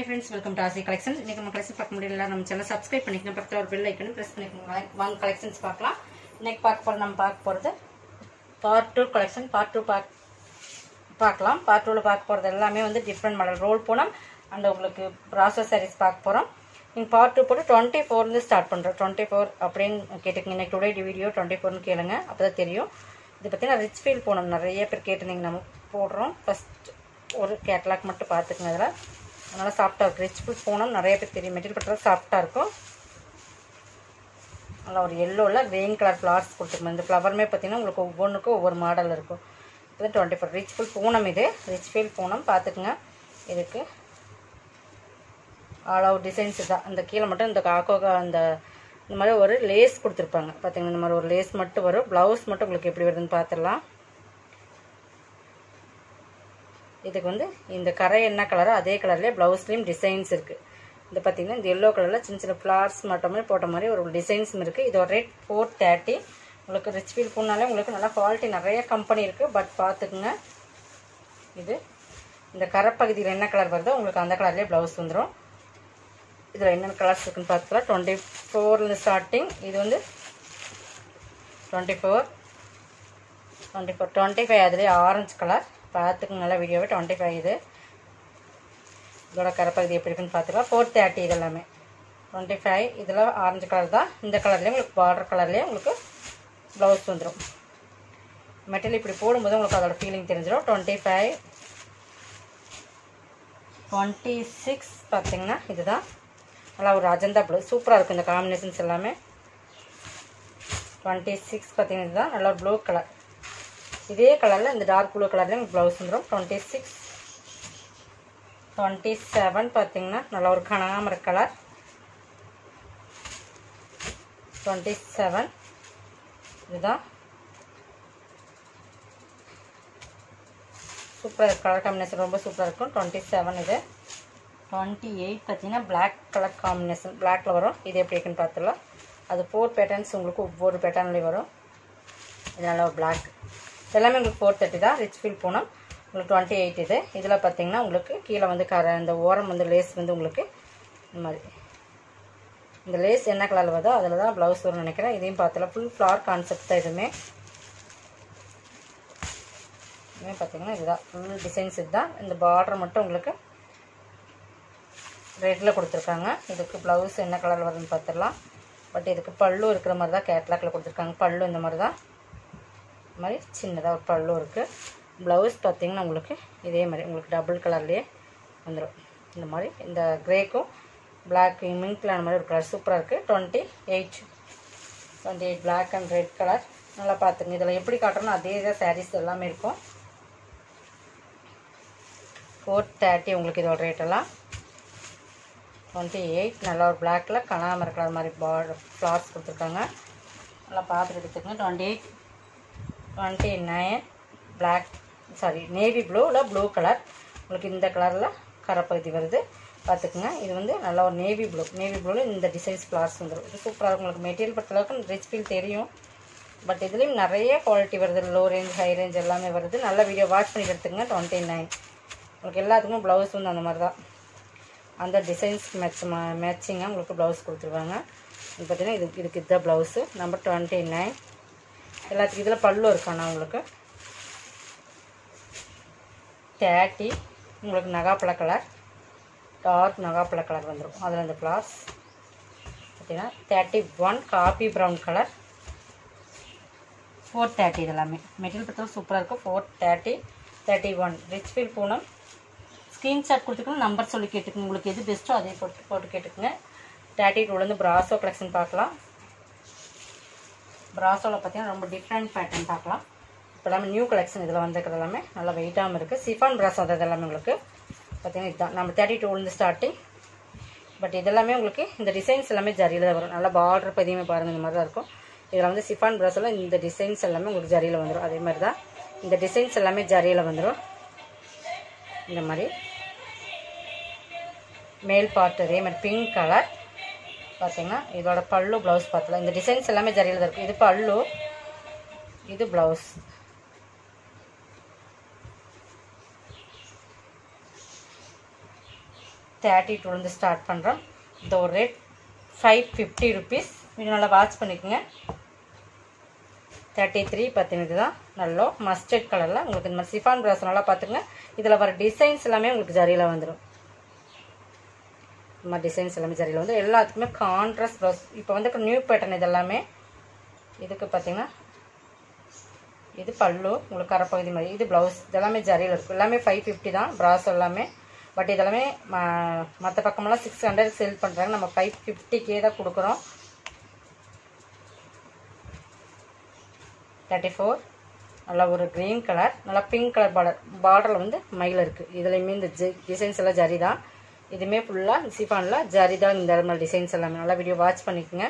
hi friends welcome to Aasi collection இன்னைக்கு நம்ம collection பார்க்க முடியல நம்ம சேனல் சப்ஸ்கிரைப் பண்ணிக்கணும் பக்கத்தில் ஒரு பெல் ஐக்கனும் ப்ரெஸ் பண்ணிக்கோங்க வாங்க கலெக்ஷன்ஸ் பார்க்கலாம் இன்னைக்கு பார்க்க போகிறது நம்ம பார்க்க போகிறது part two collection part two பார்க் பார்க்கலாம் பார்ட் டூவில் பார்க்க போகிறது எல்லாமே வந்து டிஃப்ரெண்ட் மாடல் ரோல் போனோம் அண்ட் உங்களுக்கு ப்ராசஸ் சாரீஸ் பார்க்க போகிறோம் நீங்கள் பார்ட் டூ போட்டு டுவெண்ட்டி ஃபோர்லேருந்து ஸ்டார்ட் பண்ணுறோம் டுவெண்ட்டி ஃபோர் அப்படின்னு கேட்டுக்கங்க இன்னைக்கு டுடே வீடியோ டுவெண்ட்டி ஃபோர்னு கேளுங்க அப்போ தான் தெரியும் இது பார்த்தீங்கன்னா ரிச் ஃபீல் போனோம் நிறைய பேர் கேட்டிருந்தீங்க நம்ம போடுறோம் ஃபஸ்ட் ஒரு கேட்லாக் மட்டும் பார்த்துக்குங்க அதில் அதனால் சாஃப்டாக இருக்கும் ரிச் ஃபுல் போனோம் நிறைய பேர் தெரியும் மெட்டீரியல் பண்ணுறது சாஃப்டாக இருக்கும் நல்லா ஒரு எல்லோவில் கிரீன் கலர் ஃப்ளவர்ஸ் கொடுத்துருக்கோம் இந்த ஃப்ளவருமே பார்த்தீங்கன்னா உங்களுக்கு ஒவ்வொன்றுக்கும் ஒவ்வொரு மாடல் இருக்கும் இது twenty four rich full Poonam இது ரிச் ஃபீல் பூனம் பார்த்துக்குங்க இதுக்கு ஆல் அவுட் டிசைன்ஸ் தான் இந்த கீழே மட்டும் இந்த காக்கோகா அந்த இந்த மாதிரி ஒரு லேஸ் கொடுத்துருப்பாங்க பார்த்தீங்கன்னா இந்த மாதிரி ஒரு லேஸ் மட்டும் வரும் ப்ளவுஸ் மட்டும் உங்களுக்கு எப்படி வருதுன்னு பார்த்துடலாம் இதுக்கு வந்து இந்த கரை என்ன கலரோ அதே கலர்லேயே ப்ளவுஸ்லேயும் டிசைன்ஸ் இருக்குது இது பார்த்தீங்கன்னா இந்த எல்லோ கலரில் சின்ன சின்ன ஃப்ளார்ஸ் மட்டுமே போட்ட மாதிரி ஒரு டிசைன்ஸும் இருக்குது இது ஒரு ரேட் ஃபோர் தேர்ட்டி உங்களுக்கு ரிச் ஃபீல் பண்ணாலே உங்களுக்கு நல்லா குவாலிட்டி நிறைய கம்பெனி இருக்குது பட் பார்த்துக்குங்க இது இந்த கரைப்பகுதியில் என்ன கலர் வருதோ உங்களுக்கு அந்த கலர்லேயே ப்ளவுஸ் வந்துடும் இதில் என்னென்ன கலர்ஸ் இருக்குன்னு பார்த்துக்கலாம் டுவெண்ட்டி ஃபோர்லேருந்து ஸ்டார்டிங் இது வந்து twenty four twenty four twenty five அதுலேயே ஆரஞ்சு கலர் பார்த்துக்குங்க நல்லா வீடியோவே டுவெண்ட்டி ஃபைவ் இது இதோட கரைப்பகுதி எப்படி இருக்குன்னு பார்த்துக்கலாம் ஃபோர் தேர்ட்டி இது எல்லாமே டுவெண்ட்டி ஃபைவ் இதில் ஆரஞ்சு கலர் தான் இந்த கலர்லேயே உங்களுக்கு பார்டர் கலர்லேயே உங்களுக்கு ப்ளவுஸ் வந்துடும் மெட்டீரியல் இப்படி போடும்போது உங்களுக்கு அதோட ஃபீலிங் தெரிஞ்சிடும் டுவெண்ட்டி ஃபைவ் டுவெண்ட்டி சிக்ஸ் பார்த்தீங்கன்னா இதுதான் நல்லா ஒரு அஜந்தா ப்ளூ சூப்பராக இருக்கும் இந்த காம்பினேஷன்ஸ் எல்லாமே டுவெண்ட்டி சிக்ஸ் பார்த்தீங்கன்னா இதுதான் நல்லா ப்ளூ கலர் இதே கலரில் இந்த டார்க் ப்ளூ கலர்லேயும் உங்களுக்கு ப்ளவுஸ் வந்துடும் டுவெண்ட்டி சிக்ஸ் டுவெண்ட்டி செவன் பார்த்தீங்கன்னா நல்லா ஒரு கனகாமர கலர் டுவெண்ட்டி செவன் இதுதான் சூப்பராக கலர் காம்பினேஷன் ரொம்ப சூப்பராக இருக்கும் டுவெண்ட்டி செவன் இது டுவெண்ட்டி எயிட் பார்த்தீங்கன்னா பிளாக் கலர் காம்பினேஷன் பிளாக்ல வரும் இது எப்படி இருக்குன்னு பார்த்துலாம் அது ஃபோர் பேட்டர்ன்ஸ் உங்களுக்கு ஒவ்வொரு பேட்டர்ன்லேயும் வரும் இதனால் ஒரு பிளாக் எல்லாமே உங்களுக்கு ஃபோர் தேர்ட்டி தான் ரிச் ஃபீல் போனோம் உங்களுக்கு டுவெண்ட்டி எயிட் இது இதில் பார்த்தீங்கன்னா உங்களுக்கு கீழே வந்து கர இந்த ஓரம் வந்து லேஸ் வந்து உங்களுக்கு இந்த மாதிரி இந்த லேஸ் என்ன கலரில் வருதோ அதில் தான் ப்ளவுஸ் வரும்னு நினைக்கிறேன் இதையும் பார்த்தலாம் ஃபுல் ஃப்ளார் கான்செப்ட் தான் இதுவுமே இதுவுமே பார்த்தீங்கன்னா இதுதான் ஃபுல் டிசைன்ஸ் இதுதான் இந்த பார்டர் மட்டும் உங்களுக்கு ரெட்டில் கொடுத்துருக்காங்க இதுக்கு ப்ளவுஸ் என்ன கலர் வருதுன்னு பார்த்துடலாம் பட் இதுக்கு பல்லு இருக்கிற மாதிரி தான் கேட்லாக்கில் கொடுத்துருக்காங்க பல்லு இந்த மாதிரி தான் இந்த மாதிரி சின்னதாக ஒரு பல்லு இருக்குது ப்ளவுஸ் பார்த்தீங்கன்னா உங்களுக்கு இதே மாதிரி உங்களுக்கு டபுள் கலர்லேயே வந்துடும் இந்த மாதிரி இந்த க்ரேக்கும் பிளாக் மிங்க்லான மாதிரி ஒரு கலர் சூப்பராக இருக்குது twenty eight twenty eight black and red colour நல்லா பார்த்துங்க இதில் எப்படி காட்டுறோன்னா அதே தான் சாரீஸ் எல்லாமே இருக்கும் ஃபோர் தேர்ட்டி உங்களுக்கு இதோட ரேட்டெல்லாம் டுவெண்ட்டி எயிட் நல்லா ஒரு பிளாக்கில் கனாமர கலர் மாதிரி பார்டர் ஃப்ளார்ஸ் கொடுத்துருக்காங்க நல்லா பார்த்துட்டு எடுத்துக்கங்க twenty eight twenty nine black sari navy blue இல்லை ப்ளூ கலர் உங்களுக்கு இந்த கலரில் கரைப்பகுதி வருது பார்த்துக்குங்க இது வந்து நல்லா ஒரு நேவி ப்ளூ நேவி ப்ளூவில் இந்த டிசைன்ஸ் ஃப்ளார்ஸ் வந்துடும் இது சூப்பராக இருக்கும் உங்களுக்கு மெட்டீரியல் பொறுத்தளவுக்கு ரிச் ஃபீல் தெரியும் பட் இதுலேயும் நிறைய குவாலிட்டி வருது லோ ரேஞ்ச் ஹை ரேஞ்ச் எல்லாமே வருது நல்ல வீடியோ வாட்ச் பண்ணி எடுத்துங்க டுவெண்ட்டி நைன் உங்களுக்கு எல்லாத்துக்கும் ப்ளவுஸ் வந்து அந்த மாதிரி தான் அந்த டிசைன்ஸ் மேட்ச் மேட்சிங்காக உங்களுக்கு ப்ளவுஸ் கொடுத்துருவாங்க இது பார்த்தீங்கன்னா இது இதுக்கு இதுதான் ப்ளவுஸு நம்பர் டுவெண்ட்டி நைன் எல்லாத்துக்கும் இதில் பல்லு இருக்காண்ணா உங்களுக்கு தேர்ட்டி உங்களுக்கு நகாப்பழ கலர் டார்க் நகாப்பழ கலர் வந்துடும் அதில் இந்த கிளாஸ் பார்த்தீங்கன்னா thirty one coffee brown colour four thirty இது எல்லாமே மெட்டீரியல் பொறுத்தவரை சூப்பராக இருக்கும் four thirty thirty one rich feel Poonam screenshot கொடுத்துக்கணும் நம்பர் சொல்லி கேட்டுக்கோங்க உங்களுக்கு எது பெஸ்ட்டோ அதே போட்டு போட்டு கேட்டுக்கோங்க தேர்ட்டி டூலேருந்து ப்ராசோ கலெக்ஷன் பார்க்கலாம் ப்ராசோவில் பார்த்தீங்கன்னா ரொம்ப டிஃப்ரெண்ட் பேட்டர்ன் பார்க்கலாம் இப்போ எல்லாமே நியூ கலெக்ஷன் இதில் வந்திருக்கிறது எல்லாமே நல்லா வெயிட்டாகவும் இருக்குது சிஃபான் ப்ராசோ அது எல்லாமே உங்களுக்கு பார்த்தீங்கன்னா இதுதான் நம்ம தேர்ட்டி டூலேருந்து ஸ்டார்டிங் பட் இதெல்லாமே உங்களுக்கு இந்த டிசைன்ஸ் எல்லாமே ஜரியில் தான் வரும் நல்லா பார்டர் பதியுமே பாருங்கள் இந்த மாதிரி தான் இருக்கும் இதில் வந்து சிஃபான் ப்ராஸில் இந்த டிசைன்ஸ் எல்லாமே உங்களுக்கு ஜரியில் வந்துடும் அதே மாதிரி தான் இந்த டிசைன்ஸ் எல்லாமே ஜரியில் வந்துடும் இந்த மாதிரி மேல் பார்ட் அதே மாதிரி பிங்க் கலர் பார்த்தீங்கன்னா இதோட பல்லு ப்ளவுஸ் பார்த்தலாம் இந்த டிசைன்ஸ் எல்லாமே ஜரியில் தான் இருக்கும் இது பல்லு இது ப்ளவுஸ் தேர்ட்டி டூலேருந்து ஸ்டார்ட் பண்ணுறோம் இந்த ஒரு rate five fifty rupees video நல்லா வாட்ச் பண்ணிக்கோங்க தேர்ட்டி த்ரீ பார்த்தீங்கன்னா இதுதான் நல்லோ மஸ்டர்ட் கலரில் உங்களுக்கு இந்த மாதிரி சிஃபான் ப்ராஸ் நல்லா பார்த்துங்க இதில் வர டிசைன்ஸ் எல்லாமே உங்களுக்கு ஜரியில் வந்துடும் இந்த மாதிரி டிசைன்ஸ் எல்லாமே ஜரியில் வந்து எல்லாத்துக்குமே கான்ட்ராஸ்ட் ப்ளவுஸ் இப்போ வந்து நியூ பேட்டர்ன் இது எல்லாமே இதுக்கு பார்த்தீங்கன்னா இது பல்லு உங்களுக்கு கரப்பகுதி மாதிரி இது ப்ளவுஸ் இதெல்லாமே ஜரியில் இருக்கும் எல்லாமே ஃபைவ் ஃபிஃப்டி தான் ப்ராஸ் எல்லாமே பட் இதெல்லாமே மற்ற பக்கமெல்லாம் சிக்ஸ் ஹண்ட்ரட் சேல் பண்ணுறாங்க நம்ம ஃபைவ் ஃபிஃப்டிக்கே தான் கொடுக்குறோம் தேர்ட்டி ஃபோர் நல்லா ஒரு க்ரீன் கலர் நல்லா பிங்க் கலர் பார்டர் பார்டரில் வந்து மயில் இருக்குது இதுலேயுமே இந்த ஜி டிசைன்ஸ் எல்லாம் ஜரி தான் இதுவுமே ஃபுல்லாக சிஃபானில் ஜரி தான் இந்த மாதிரி டிசைன்ஸ் எல்லாமே நல்லா வீடியோ வாட்ச் பண்ணிக்கோங்க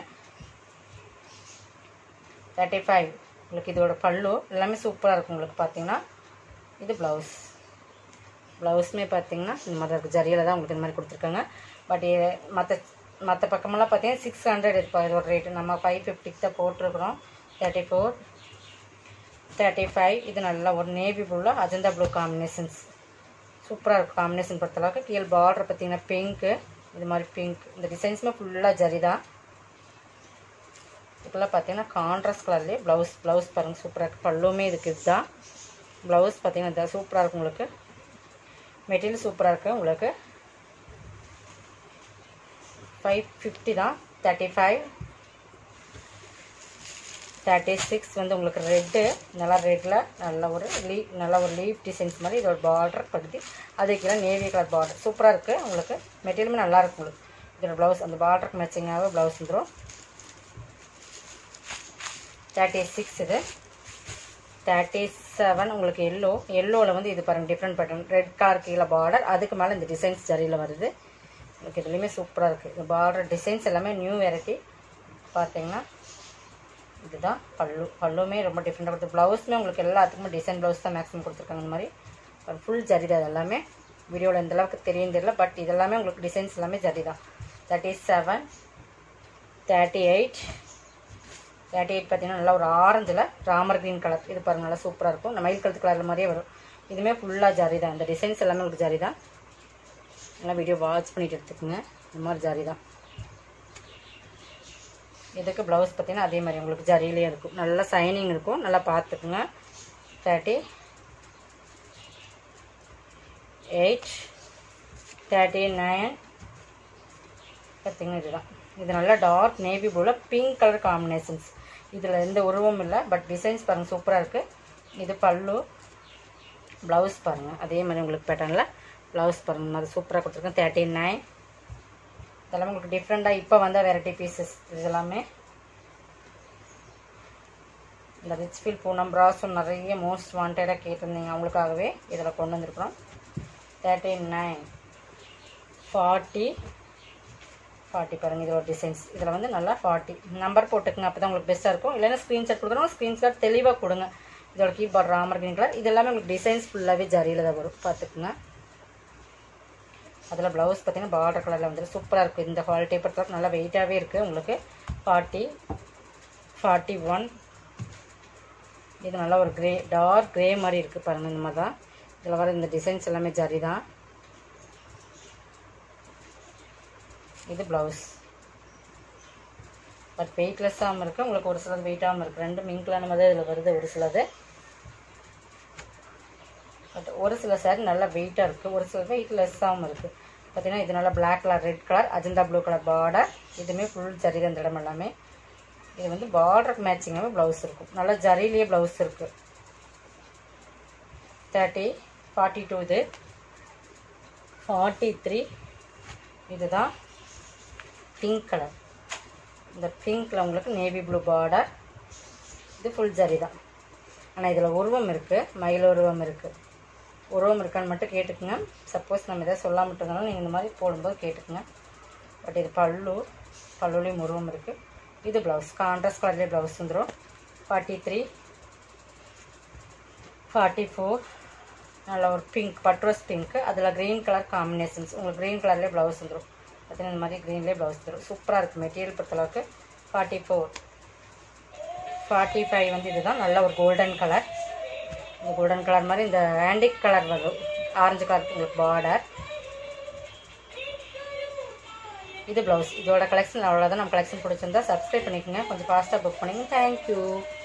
தேர்ட்டி ஃபைவ் உங்களுக்கு இதோட பல்லு எல்லாமே சூப்பராக இருக்கும் உங்களுக்கு பார்த்தீங்கன்னா இது ப்ளவுஸ் ப்ளவுஸுமே பார்த்தீங்கன்னா இந்த மாதிரி இருக்குது ஜரியில் தான் உங்களுக்கு இந்த மாதிரி கொடுத்துருக்காங்க பட் மற்ற மற்ற பக்கமெல்லாம் பார்த்தீங்கன்னா சிக்ஸ் ஹண்ட்ரட் இருப்பா இதோட ரேட்டு நம்ம ஃபைவ் ஃபிஃப்டிக்கு தான் போட்டிருக்கிறோம் தேர்ட்டி ஃபோர் தேர்ட்டி ஃபைவ் இது நல்லா ஒரு நேவி ப்ளூவில் அஜந்தா ப்ளூ காம்பினேஷன்ஸ் சூப்பராக இருக்கும் காம்பினேஷன் பொறுத்தளவுக்கு கீழ் பார்டர் பார்த்தீங்கன்னா பிங்க்கு இது மாதிரி பிங்க் இந்த டிசைன்ஸுமே ஃபுல்லாக ஜரி தான் இப்போல்லாம் பார்த்தீங்கன்னா கான்ட்ராஸ்ட் கலர்லேயே ப்ளவுஸ் ப்ளவுஸ் பாருங்கள் சூப்பராக இருக்குது பல்லுமே இதுக்கு இதுதான் ப்ளவுஸ் பார்த்தீங்கன்னா இதுதான் சூப்பராக இருக்கும் உங்களுக்கு மெட்டீரியல் சூப்பராக இருக்குது உங்களுக்கு ஃபைவ் ஃபிஃப்டி தான் தேர்ட்டி ஃபைவ் தேர்ட்டி சிக்ஸ் வந்து உங்களுக்கு ரெட்டு நல்லா ரெட்டில் நல்ல ஒரு லீவ் நல்ல ஒரு லீவ் டிசைன்ஸ் மாதிரி இதோட பார்டர் படுத்தி அதுக்கு நேவி கலர் பார்டர் சூப்பராக இருக்குது உங்களுக்கு மெட்டீரியலுமே நல்லா இருக்கும் உங்களுக்கு இதோட ப்ளவுஸ் அந்த பார்டருக்கு மேட்சிங்காகவே ப்ளவுஸ் வந்துடும் தேர்ட்டி சிக்ஸ் இது தேர்ட்டி செவன் உங்களுக்கு எல்லோ எல்லோவில் வந்து இது பாருங்கள் டிஃப்ரெண்ட் பேட்டர்ன் ரெட் கலர் கீழே பார்டர் அதுக்கு மேலே இந்த டிசைன்ஸ் ஜரியில் வருது உங்களுக்கு இதுலேயுமே சூப்பராக இருக்குது இந்த பார்டர் டிசைன்ஸ் எல்லாமே நியூ வெரைட்டி பார்த்தீங்கன்னா இதுதான் பல்லு பல்லுமே ரொம்ப டிஃப்ரெண்ட்டாக கொடுத்து ப்ளவுஸுமே உங்களுக்கு எல்லாத்துக்குமே டிசைன் ப்ளவுஸ் தான் மேக்ஸிமம் கொடுத்துருக்காங்க இந்த மாதிரி ஃபுல் ஜரி தான் இது எல்லாமே வீடியோவில் எந்த அளவுக்கு தெரியும் தெரியல பட் இதெல்லாமே உங்களுக்கு டிசைன்ஸ் எல்லாமே ஜரி தான் thirty seven thirty eight thirty eight பார்த்தீங்கன்னா நல்லா ஒரு ஆரஞ்சில் ராமர் க்ரீன் கலர் இது பாருங்கள் நல்லா சூப்பராக இருக்கும் இந்த மயில் கழுத்து கலர் மாதிரியே வரும் இதுவுமே ஃபுல்லாக ஜரி தான் இந்த டிசைன்ஸ் எல்லாமே உங்களுக்கு ஜரி தான் நல்லா வீடியோ வாட்ச் பண்ணிட்டு எடுத்துக்கோங்க இந்த மாதிரி ஜரி தான் இதுக்கு ப்ளவுஸ் பார்த்தீங்கன்னா அதே மாதிரி உங்களுக்கு ஜரியிலே இருக்கும் நல்லா சைனிங் இருக்கும் நல்லா பார்த்துக்குங்க தேர்ட்டி எயிட் தேர்ட்டி நைன் பார்த்தீங்கன்னா இதுதான் இது நல்லா டார்க் நேவி ப்ளூவில் பிங்க் கலர் காம்பினேஷன்ஸ் இதில் எந்த உருவமும் இல்லை பட் டிசைன்ஸ் பாருங்கள் சூப்பராக இருக்குது இது பல்லு ப்ளவுஸ் பாருங்கள் அதே மாதிரி உங்களுக்கு பேட்டர்னில் ப்ளவுஸ் பாருங்கள் அது சூப்பராக கொடுத்துருக்கேன் தேர்ட்டி நைன் இதெல்லாமே உங்களுக்கு டிஃப்ரெண்ட்டாக இப்போ வந்த வெரைட்டி பீசஸ் இது எல்லாமே இந்த ரிச் ஃபீல் பூனம் ப்ராஸும் நிறைய மோஸ்ட் வாண்டடாக கேட்டிருந்தீங்க அவங்களுக்காகவே இதில் கொண்டு வந்திருக்கிறோம் தேர்ட்டி நைன் ஃபார்ட்டி ஃபார்ட்டி பாருங்கள் இதோட டிசைன்ஸ் இதில் வந்து நல்லா ஃபார்ட்டி நம்பர் போட்டுக்குங்க அப்போ தான் உங்களுக்கு பெஸ்ட்டாக இருக்கும் இல்லைன்னா ஸ்க்ரீன்ஷாட் கொடுக்குறோம் ஸ்க்ரீன்ஷாட் தெளிவாக கொடுங்க இதோட கீபோர்ட் ராமர் கிரீன் கலர் இது எல்லாமே உங்களுக்கு டிசைன்ஸ் ஃபுல்லாகவே ஜரியில் தான் வரும் பார்த்துக்குங்க அதில் ப்ளவுஸ் பார்த்தீங்கன்னா பார்டர் கலரில் வந்துட்டு சூப்பராக இருக்குது இந்த குவாலிட்டி பொறுத்தவரைக்கும் நல்லா வெயிட்டாகவே இருக்குது உங்களுக்கு ஃபார்ட்டி ஃபார்ட்டி ஒன் இது நல்லா ஒரு க்ரே டார்க் க்ரே மாதிரி இருக்குது பாருங்கள் இந்த மாதிரி தான் இதில் வர இந்த டிசைன்ஸ் எல்லாமே ஜரி தான் இது ப்ளவுஸ் பட் வெயிட்லெஸ்ஸாகவும் இருக்குது உங்களுக்கு ஒரு சிலது வெயிட்டாகவும் இருக்குது ரெண்டு மிங்க்லான மாதிரி இதில் வருது ஒரு சிலது பட் ஒரு சில சாரி நல்லா வெயிட்டாக இருக்குது ஒரு சில வெயிட்லெஸ்ஸாகவும் இருக்குது பார்த்தீங்கன்னா இது நல்லா black colour red colour Ajanta blue colour border இதுவுமே ஃபுல் ஜரி தான் இந்த இடம் எல்லாமே இது வந்து பார்டருக்கு மேட்சிங்காகவே ப்ளவுஸ் இருக்கும் நல்லா ஜரிலேயே ப்ளவுஸ் இருக்குது தேர்ட்டி ஃபார்ட்டி டூ இது ஃபார்ட்டி த்ரீ இதுதான் பிங்க் கலர் இந்த பிங்க்கில் உங்களுக்கு நேவி ப்ளூ பார்டர் இது ஃபுல் ஜரி தான் ஆனால் இதில் உருவம் இருக்குது மயில் உருவம் இருக்குது உருவம் இருக்கான்னு மட்டும் கேட்டுக்குங்க சப்போஸ் நம்ம எதாவது சொல்லாம இருந்தாலும் நீங்கள் இந்த மாதிரி போடும்போது கேட்டுக்குங்க பட் இது பல்லு பல்லுலேயும் உருவம் இருக்குது இது ப்ளவுஸ் கான்ட்ராஸ்ட் கலர்லேயே ப்ளவுஸ் வந்துடும் ஃபார்ட்டி த்ரீ ஃபார்ட்டி ஃபோர் நல்ல ஒரு பிங்க் பட்ரோஸ் பிங்க்கு அதில் க்ரீன் கலர் காம்பினேஷன்ஸ் உங்களுக்கு க்ரீன் கலர்லேயே ப்ளவுஸ் வந்துடும் பார்த்தீங்கன்னா இந்த மாதிரி க்ரீன்லேயே ப்ளவுஸ் வந்துடும் சூப்பராக இருக்குது மெட்டீரியல் பொறுத்தளவுக்கு ஃபார்ட்டி ஃபோர் ஃபார்ட்டி ஃபைவ் வந்து இதுதான் நல்ல ஒரு கோல்டன் கலர் இந்த கோல்டன் கலர் மாதிரி இந்த ஆண்டிக் கலர் வரும் ஆரஞ்சு கலர் உங்களுக்கு பார்டர் இது ப்ளவுஸ் இதோட கலெக்ஷன் அவ்வளோதான் நம்ம கலெக்ஷன் பிடிச்சிருந்தா சப்ஸ்கிரைப் பண்ணிக்கோங்க கொஞ்சம் ஃபாஸ்ட்டாக புக் பண்ணிக்கோங்க தேங்க்யூ